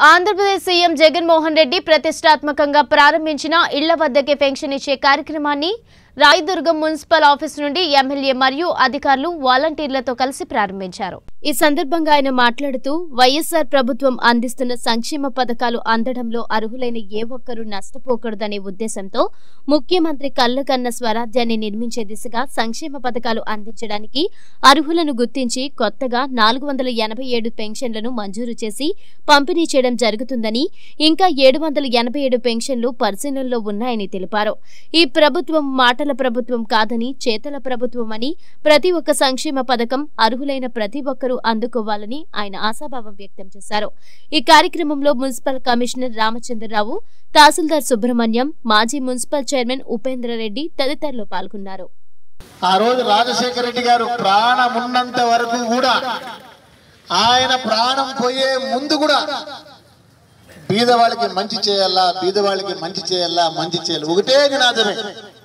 Andhra Pradesh CM Jaganmohan Reddy ప్రతిష్టాత్మకంగా ప్రారంభించిన ఇళ్ల వద్దకే పెన్షన్ ఇచ్చే కార్యక్రమాన్ని రాయదుర్గం మున్సిపల్ ఆఫీస్ నుండి ఎమ్మెల్యే మరియు అధికారులు వాలంటీర్లతో కలిసి ప్రారంభించారు ఈ సందర్భంగా ఆయన మాట్లాడుతూ వైఎస్ఆర్ ప్రభుత్వం అందిస్తున్న సంక్షేమ పథకాలు అందడంలో అర్హులైన ఏ ఒక్కరూ నష్టపోకూడదనే ఉద్దేశంతో ముఖ్యమంత్రి కళ్ళకన్న స్వరాజ్యాన్ని నిర్మించే దిశగా సంక్షేమ పథకాలు అందించడానికి అర్హులను గుర్తించి కొత్తగా నాలుగు వందల ఎనభై ఏడు పెన్షన్లను మంజూరు చేసి పంపిణీ చేయడం జరుగుతుందని ఇంకా ఏడు వందల ఎనభై ఏడు పెన్షన్లు పరిశీలనలో ఉన్నాయని తెలిపారు ఈ ప్రభుత్వం మాటల ప్రభుత్వం కాదని చేతల ప్రభుత్వం అని ప్రతి ఒక్క సంక్షేమ పథకం అర్హులైన ప్రతి ఒక్కరూ అందుకోవాలని ఆయన ఆశాభావం వ్యక్తం చేశారు ఈ కార్యక్రమంలో మున్సిపల్ కమిషనర్ రామచంద్రరావు తహసీల్దార్ సుబ్రహ్మణ్యం మాజీ మున్సిపల్ చైర్మన్ ఉపేంద్రరెడ్డి తదితరులు పాల్గొన్నారు ఆ రోజు రాజశేఖర రెడ్డి గారు ప్రాణం ఉన్నంత వరకు కూడా ఆయన ప్రాణం పోయే ముందు కూడా బీదవాళ్ళకి మంచి చేయాలా బీదవాళ్ళకి మంచి చేయాలా మంచి చేయాలి ఒకటే నినాదమే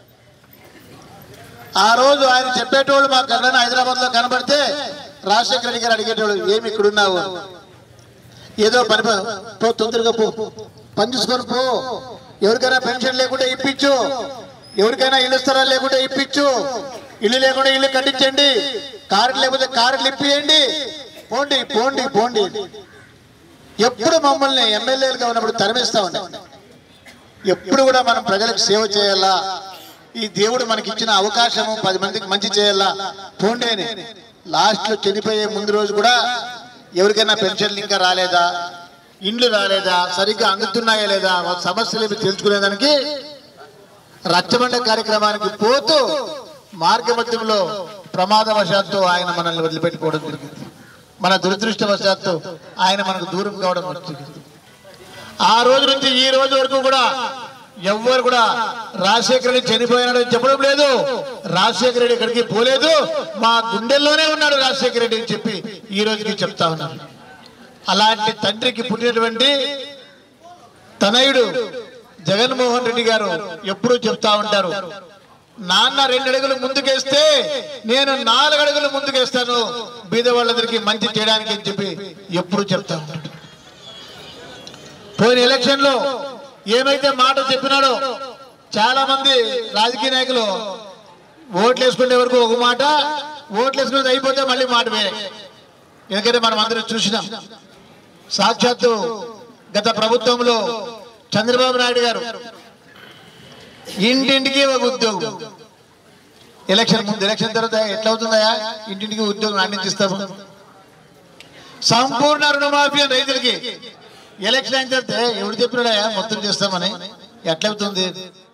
ఆ రోజు ఆయన చెప్పేటోళ్ళు మాకు కన్నా హైదరాబాద్ లో కనబడితే రాజశేఖర రెడ్డి గారు అడిగేటోళ్ళు ఏమి ఇక్కడున్నావు ఏదో పని ప- పో తొందరగా పో పని చూసుకొని పో ఎవరికైనా పెన్షన్ లేకుంటే ఇప్పించు ఎవరికైనా ఇల్లు స్థలాలు లేకుంటే ఇప్పించు ఇల్లు లేకుండా ఇల్లు కట్టించండి కారు లేకపోతే కారులు ఇప్పియండి పోండి పోండి పోండి ఎప్పుడు మమ్మల్ని ఎమ్మెల్యేలుగా ఉన్నప్పుడు తరిమిస్తా ఉన్నాం ఎప్పుడు కూడా మనం ప్రజలకు సేవ చేయాలా ఈ దేవుడు మనకి ఇచ్చిన అవకాశము పది మందికి మంచి చేయాలా పోండి అని లాస్ట్ లో చనిపోయే ముందు రోజు కూడా ఎవరికైనా పెన్షన్లు ఇంకా రాలేదా ఇండ్లు రాలేదా సరిగ్గా అందుతున్నాయా లేదా వాళ్ళ సమస్యలు ఏమి తెలుసుకునేదానికి రచ్చబండ కార్యక్రమానికి పోతూ మార్గమధ్యంలో ప్రమాదవశాత్తు ఆయన మనల్ని వదిలిపెట్టుకోవడం జరిగింది మన దురదృష్టవశాత్తు ఆయన మనకు దూరం కావడం జరిగింది ఆ రోజు నుంచి ఈ రోజు వరకు కూడా ఎవ్వరు కూడా రాజశేఖర రెడ్డి చనిపోయినాడు అని చెప్పడం లేదు రాజశేఖర రెడ్డి ఎక్కడికి పోలేదు మా గుండెల్లోనే ఉన్నాడు రాజశేఖర రెడ్డి అని చెప్పి ఈ రోజుకి చెప్తా ఉన్నారు అలాంటి తండ్రికి పుట్టినటువంటి తనయుడు జగన్మోహన్ రెడ్డి గారు ఎప్పుడూ చెప్తా ఉంటారు నాన్న రెండు అడుగులు ముందుకేస్తే నేను నాలుగు అడుగులు ముందుకేస్తాను బీద వాళ్ళందరికీ మంచి చేయడానికి అని చెప్పి ఎప్పుడు చెప్తా ఉంటాడు పోయిన ఎలక్షన్ లో ఏమైతే మాట చెప్పినాడో చాలా మంది రాజకీయ నాయకులు ఓట్లు వేసుకునే వరకు ఒక మాట ఓట్లు వేసుకునేది అయిపోతే మళ్ళీ మాట వేరే ఎందుకంటే మనం అందరం చూసినాం సాక్షాత్తు గత ప్రభుత్వంలో చంద్రబాబు నాయుడు గారు ఇంటింటికి ఒక ఉద్యోగం ఎలక్షన్ ముందు ఎలక్షన్ తర్వాత ఎట్లా అవుతుందయా ఇంటింటికి ఉద్యోగం అందిస్తాము సంపూర్ణ రుణమాఫీ అని రైతులకి ఎలక్షన్ అయిన తర్వాత ఎవడు చెప్పినాడయా మొత్తం చేస్తామని ఎట్లవుతుంది